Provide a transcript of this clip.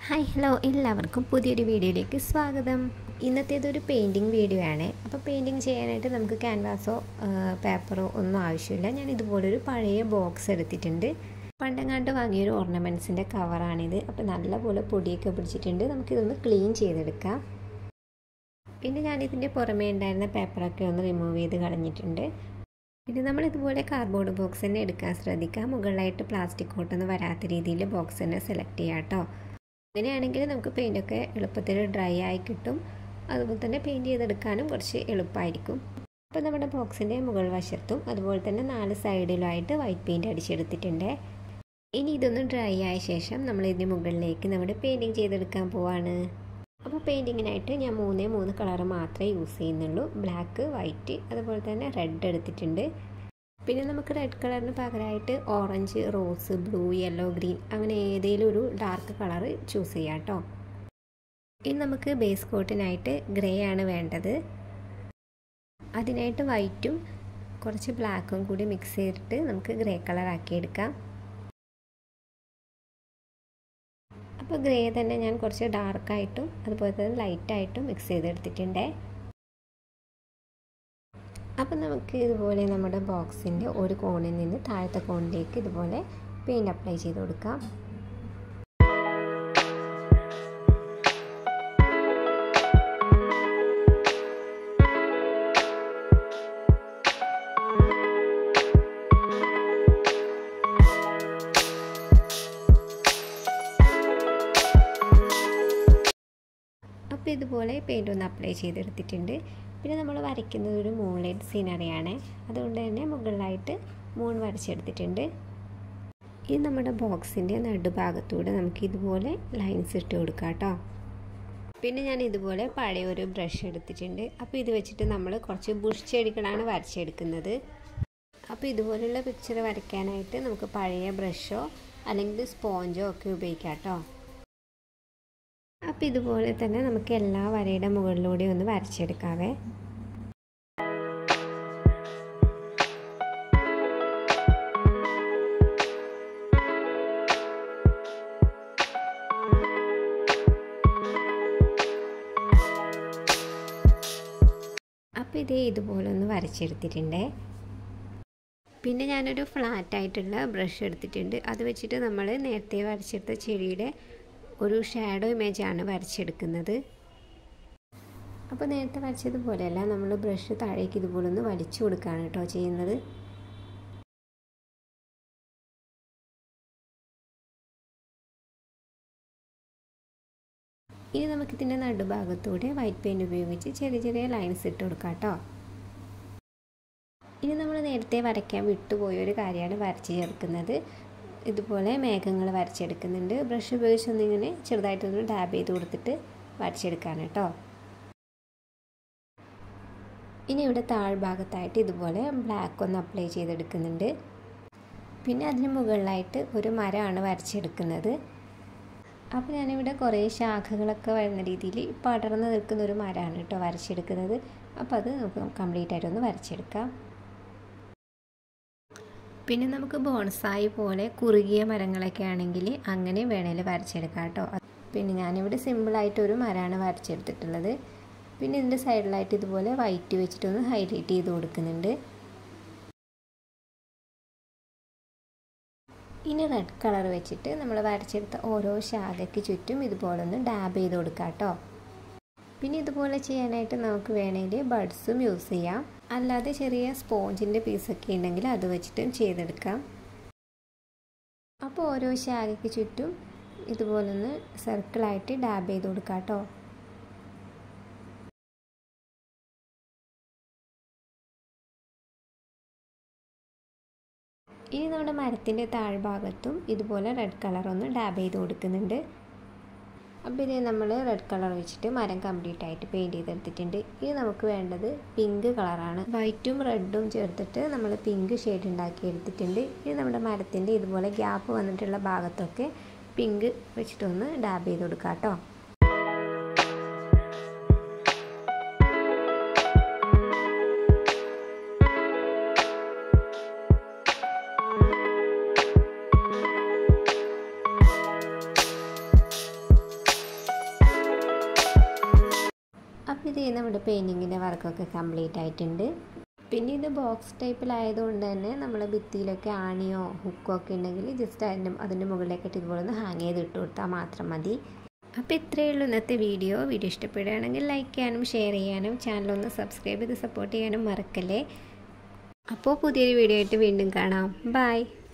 hi hello എല്ലാവർക്കും പുതിയൊരു വീഡിയോയിലേക്ക് സ്വാഗതം ഇന്നത്തേതൊരു പെയിൻറ്റിങ് വീഡിയോ ആണ് അപ്പോൾ പെയിൻറ്റിങ് ചെയ്യാനായിട്ട് നമുക്ക് ക്യാൻവാസോ പേപ്പറോ ഒന്നും ആവശ്യമില്ല ഞാൻ ഇതുപോലൊരു പഴയ ബോക്സ് എടുത്തിട്ടുണ്ട് പണ്ടങ്ങാണ്ട് വാങ്ങിയൊരു ഓർണമെൻറ്റ്സിൻ്റെ കവറാണിത് അപ്പോൾ നല്ലപോലെ പൊടിയൊക്കെ പിടിച്ചിട്ടുണ്ട് നമുക്കിതൊന്ന് ക്ലീൻ ചെയ്തെടുക്കാം പിന്നെ ഞാനിതിൻ്റെ പുറമേ ഉണ്ടായിരുന്ന പേപ്പറൊക്കെ ഒന്ന് റിമൂവ് ചെയ്ത് കളഞ്ഞിട്ടുണ്ട് പിന്നെ നമ്മൾ ഇതുപോലെ കാർഡ്ബോർഡ് ബോക്സ് തന്നെ എടുക്കാൻ ശ്രദ്ധിക്കുക മുകളിലായിട്ട് പ്ലാസ്റ്റിക് കോട്ടൊന്നും വരാത്ത രീതിയിൽ ബോക്സ് തന്നെ സെലക്ട് ചെയ്യാം കേട്ടോ അങ്ങനെയാണെങ്കിൽ നമുക്ക് പെയിൻറ്റൊക്കെ എളുപ്പത്തിൽ ഡ്രൈ ആയി കിട്ടും അതുപോലെ തന്നെ പെയിൻറ്റ് ചെയ്തെടുക്കാനും കുറച്ച് എളുപ്പമായിരിക്കും അപ്പോൾ നമ്മുടെ ബോക്സിൻ്റെ മുകൾ വശത്തും അതുപോലെ തന്നെ നാല് സൈഡിലുമായിട്ട് വൈറ്റ് പെയിൻറ്റ് അടിച്ചെടുത്തിട്ടുണ്ട് ഇനി ഇതൊന്ന് ഡ്രൈ ആയ ശേഷം നമ്മൾ ഇതിന് മുകളിലേക്ക് നമ്മുടെ പെയിൻറ്റിങ് ചെയ്തെടുക്കാൻ പോവാണ് അപ്പോൾ പെയിൻറ്റിങ്ങിനായിട്ട് ഞാൻ മൂന്നേ മൂന്ന് കളർ മാത്രമേ യൂസ് ചെയ്യുന്നുള്ളൂ ബ്ലാക്ക് വൈറ്റ് അതുപോലെ തന്നെ റെഡ് എടുത്തിട്ടുണ്ട് പിന്നെ നമുക്ക് റെഡ് കളറിന് പകരമായിട്ട് orange rose blue yellow green അങ്ങനെ ഏതെങ്കിലും ഒരു ഡാർക്ക് കളർ ചൂസ് ചെയ്യാം കേട്ടോ ഇനി നമുക്ക് ബേസ് കോട്ടിനായിട്ട് ഗ്രേ ആണ് വേണ്ടത് അതിനായിട്ട് വൈറ്റും കുറച്ച് ബ്ലാക്കും കൂടി മിക്സ് ചെയ്തിട്ട് നമുക്ക് ഗ്രേ കളർ ആക്കിയെടുക്കാം അപ്പോൾ ഗ്രേ തന്നെ ഞാൻ കുറച്ച് ഡാർക്കായിട്ടും അതുപോലെ തന്നെ ലൈറ്റായിട്ടും മിക്സ് ചെയ്തെടുത്തിട്ടുണ്ട് അപ്പം നമുക്ക് ഇതുപോലെ നമ്മുടെ ബോക്സിൻ്റെ ഒരു കോണിൽ നിന്ന് താഴത്തെ കോണിലേക്ക് ഇതുപോലെ പെയിൻറ്റ് അപ്ലൈ ചെയ്ത് കൊടുക്കാം അപ്പോൾ ഇതുപോലെ പെയിൻ്റ് ഒന്ന് അപ്ലൈ ചെയ്തെടുത്തിട്ടുണ്ട് പിന്നെ നമ്മൾ വരയ്ക്കുന്നത് ഒരു മൂൺലൈറ്റ് സീനറിയാണ് അതുകൊണ്ട് തന്നെ മുകളിലായിട്ട് മൂൺ വരച്ചെടുത്തിട്ടുണ്ട് ഇത് നമ്മുടെ ബോക്സിൻ്റെ നടുഭാഗത്തൂടെ നമുക്ക് ഇതുപോലെ ലൈൻസ് ഇട്ട് കൊടുക്കാം കേട്ടോ പിന്നെ ഞാൻ ഇതുപോലെ പഴയ ഒരു ബ്രഷ് എടുത്തിട്ടുണ്ട് അപ്പോൾ ഇത് വെച്ചിട്ട് നമ്മൾ കുറച്ച് ബുഷ് ചെടികളാണ് വരച്ചെടുക്കുന്നത് അപ്പോൾ ഇതുപോലുള്ള പിക്ചർ വരയ്ക്കാനായിട്ട് നമുക്ക് പഴയ ബ്രഷോ അല്ലെങ്കിൽ സ്പോഞ്ചോ ഒക്കെ ഉപയോഗിക്കാം കേട്ടോ അപ്പോൾ ഇതുപോലെ തന്നെ നമുക്ക് എല്ലാ വരയുടെ മുകളിലൂടെ ഒന്ന് വരച്ചെടുക്കാവേ അപ്പോൾ ഇതേ ഇതുപോലെ ഒന്ന് വരച്ചെടുത്തിട്ടുണ്ടേ പിന്നെ ഞാനൊരു ഫ്ലാറ്റ് ആയിട്ടുള്ള ബ്രഷ് എടുത്തിട്ടുണ്ട് അത് വെച്ചിട്ട് നമ്മൾ നേരത്തെ വരച്ചെടുത്ത ചെടിയുടെ ഒരു ഷാഡോ ഇമേജാണ് വരച്ചെടുക്കുന്നത് അപ്പോൾ നേരത്തെ വരച്ചതുപോലെയല്ല നമ്മൾ ബ്രഷ് താഴേക്ക് ഇതുപോലെ ഒന്ന് വലിച്ചു കൊടുക്കുകയാണ് കേട്ടോ ചെയ്യുന്നത് ഇനി നമുക്കിതിൻ്റെ നടുഭാഗത്തൂടെ വൈറ്റ് പെയിൻറ് ഉപയോഗിച്ച് ചെറിയ ചെറിയ ലൈൻസ് ഇട്ട് കൊടുക്കാം കേട്ടോ ഇനി നമ്മൾ നേരത്തെ വരയ്ക്കാൻ വിട്ടുപോയ ഒരു കാര്യമാണ് വരച്ച് ചേർക്കുന്നത് ഇതുപോലെ മേഘങ്ങൾ വരച്ചെടുക്കുന്നുണ്ട് ബ്രഷ് ഉപയോഗിച്ചൊന്നിങ്ങനെ ചെറുതായിട്ടൊന്ന് ഡാബ് ചെയ്ത് കൊടുത്തിട്ട് വരച്ചെടുക്കാണ് കേട്ടോ ഇനി ഇവിടെ താഴ്ഭാഗത്തായിട്ട് ഇതുപോലെ ബ്ലാക്ക് ഒന്ന് അപ്ലൈ ചെയ്തെടുക്കുന്നുണ്ട് പിന്നെ അതിന് മുകളിലായിട്ട് ഒരു മരമാണ് വരച്ചെടുക്കുന്നത് അപ്പോൾ ഞാനിവിടെ കുറേ ശാഖകളൊക്കെ വരുന്ന രീതിയിൽ പടർന്ന് നിൽക്കുന്ന ഒരു മരമാണ് കേട്ടോ വരച്ചെടുക്കുന്നത് അപ്പോൾ അത് നമുക്ക് കംപ്ലീറ്റ് ആയിട്ടൊന്ന് വരച്ചെടുക്കാം പിന്നെ നമുക്ക് ബോൺസായി പോലെ കുറുകിയ മരങ്ങളൊക്കെ ആണെങ്കിൽ അങ്ങനെ വേണേൽ വരച്ചെടുക്കാം കേട്ടോ പിന്നെ ഞാനിവിടെ സിമ്പിളായിട്ട് ഒരു മരമാണ് വരച്ചെടുത്തിട്ടുള്ളത് പിന്നെ ഇതിൻ്റെ സൈഡിലായിട്ട് ഇതുപോലെ വൈറ്റ് വെച്ചിട്ടൊന്ന് ഹൈലൈറ്റ് ചെയ്ത് കൊടുക്കുന്നുണ്ട് ഇനി റെഡ് കളർ വെച്ചിട്ട് നമ്മൾ വരച്ചെടുത്ത ഓരോ ശാഖയ്ക്ക് ചുറ്റും ഇതുപോലെ ഒന്ന് ഡാബ് ചെയ്ത് കൊടുക്കാം കേട്ടോ പിന്നെ ഇതുപോലെ ചെയ്യാനായിട്ട് നമുക്ക് വേണമെങ്കിൽ ബഡ്സും യൂസ് ചെയ്യാം അല്ലാതെ ചെറിയ സ്പോഞ്ചിൻ്റെ പീസൊക്കെ ഉണ്ടെങ്കിൽ അത് വെച്ചിട്ടും ചെയ്തെടുക്കാം അപ്പോൾ ഓരോ ശാഖയ്ക്ക് ചുറ്റും ഇതുപോലൊന്ന് സർക്കിളായിട്ട് ഡാബ് ചെയ്ത് കൊടുക്കാം കേട്ടോ ഇനി നമ്മുടെ മരത്തിൻ്റെ താഴ്ഭാഗത്തും ഇതുപോലെ റെഡ് കളർ ഒന്ന് ഡാബ് ചെയ്ത് കൊടുക്കുന്നുണ്ട് അപ്പോൾ ഇത് നമ്മൾ റെഡ് കളർ വെച്ചിട്ട് മരം കംപ്ലീറ്റ് ആയിട്ട് പെയിൻറ്റ് ചെയ്തെടുത്തിട്ടുണ്ട് ഇനി നമുക്ക് വേണ്ടത് പിങ്ക് കളറാണ് വൈറ്റും റെഡും ചേർത്തിട്ട് നമ്മൾ പിങ്ക് ഷെയ്ഡ് ഉണ്ടാക്കി എടുത്തിട്ടുണ്ട് ഇനി നമ്മുടെ മരത്തിൻ്റെ ഇതുപോലെ ഗ്യാപ്പ് വന്നിട്ടുള്ള ഭാഗത്തൊക്കെ പിങ്ക് വെച്ചിട്ടൊന്ന് ഡാബ് ചെയ്ത് കൊടുക്കാം കേട്ടോ അപ്പോൾ ഇത് നമ്മുടെ പെയിൻറ്റിങ്ങിൻ്റെ വർക്കൊക്കെ കംപ്ലീറ്റ് ആയിട്ടുണ്ട് പിന്നെ ഇത് ബോക്സ് ടൈപ്പിലായതുകൊണ്ട് തന്നെ നമ്മൾ ഭിത്തിയിലൊക്കെ ആണിയോ ഹുക്കോ ഒക്കെ ഉണ്ടെങ്കിൽ ജസ്റ്റ് അതിൻ്റെ അതിൻ്റെ മുകളിലേക്കിട്ട് ഇതുപോലെ ഒന്ന് ഹാങ് ചെയ്ത് ഇട്ട് കൊടുത്താൽ മാത്രം മതി അപ്പോൾ ഇത്രയേ ഉള്ളൂ ഇന്നത്തെ വീഡിയോ വീഡിയോ ഇഷ്ടപ്പെടുകയാണെങ്കിൽ ലൈക്ക് ചെയ്യാനും ഷെയർ ചെയ്യാനും ചാനലൊന്ന് സബ്സ്ക്രൈബ് ചെയ്ത് സപ്പോർട്ട് ചെയ്യാനും മറക്കല്ലേ അപ്പോൾ പുതിയൊരു വീഡിയോ ആയിട്ട് വീണ്ടും കാണാം ബൈ